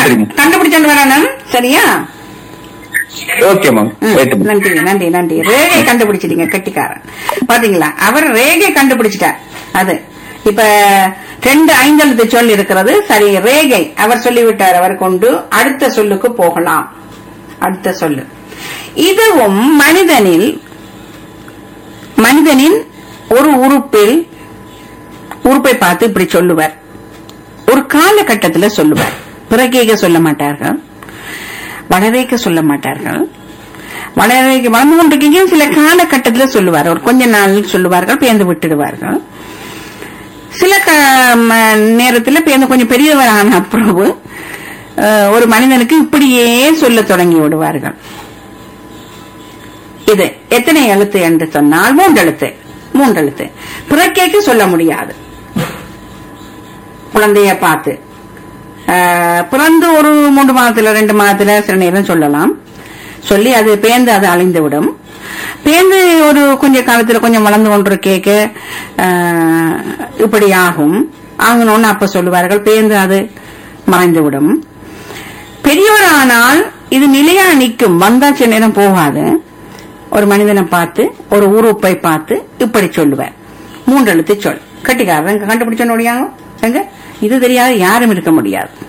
சரிங்க. கண்டுபிடிச்சோன்னு வரணும் சரியா ஓகே மேம் ம், ரைட் மேம் நன்றி நன்றி நன்றி ரேகை கண்டுபிடிச்சிட்டீங்க கெட்டிக்காரன் பாத்தீங்களா அவர் ரேகை கண்டுபிடிச்சிட்டார் அது இப்ப ரெண்டு ஐந்தெழுத்து சொல் இருக்கிறது சரி ரேகை அவர் சொல்லிவிட்டார் அவர் கொண்டு அடுத்த சொல்லுக்கு போகலாம் அடுத்த சொல்லு இதுவும் மனிதனில் மனிதனின் ஒரு உறுப்பில் உறுப்பை பார்த்து இப்படி சொல்லுவார் ஒரு காலகட்டத்தில் சொல்லுவார் பிறகேக சொல்ல மாட்டார்கள் வளரேக்க சொல்ல மாட்டார்கள் வளரேக்க வளர்ந்து கொண்டிருக்கீங்க சில காலகட்டத்தில் சொல்லுவார் ஒரு கொஞ்ச நாள் சொல்லுவார்கள் பேர்ந்து விட்டுடுவார்கள் சில க- ம- நேரத்துல பேர்ந்து கொஞ்சம் பெரியவர் ஆன பிறகு அஹ், ஒரு மனிதனுக்கு இப்படியே சொல்ல தொடங்கி விடுவார்கள் இது எத்தனை எழுத்து என்று சொன்னால் மூன்றெழுத்து மூன்றெழுத்து பிறக்கேக்கு சொல்ல முடியாது குழந்தைய பார்த்து ஆஹ், பிறந்து ஒரு மூன்று மாதத்துல ரெண்டு மாதத்துல சில நேரம் சொல்லலாம் சொல்லி அது பேர்ந்து அது அழிந்து விடும் பேர்ந்து ஒரு கொஞ்ச காலத்துல கொஞ்சம் வளர்ந்து கொண்டு கேட்க இப்படி ஆகும் ஆகணும்னு அப்ப சொல்லுவார்கள் பேர்ந்து அது மறைந்து விடும் பெரியவர் ஆனால் இது நிலையா நிற்கும் வந்தா சில நேரம் போகாது ஒரு மனிதனை பார்த்து ஒரு உறுப்பை பார்த்து இப்படி சொல்லுவார் மூன்று எழுத்து சொல் கட்டிக்காரன் கண்டுபிடிச்ச முடியாங்க எங்க இது தெரியாத யாரும் இருக்க முடியாது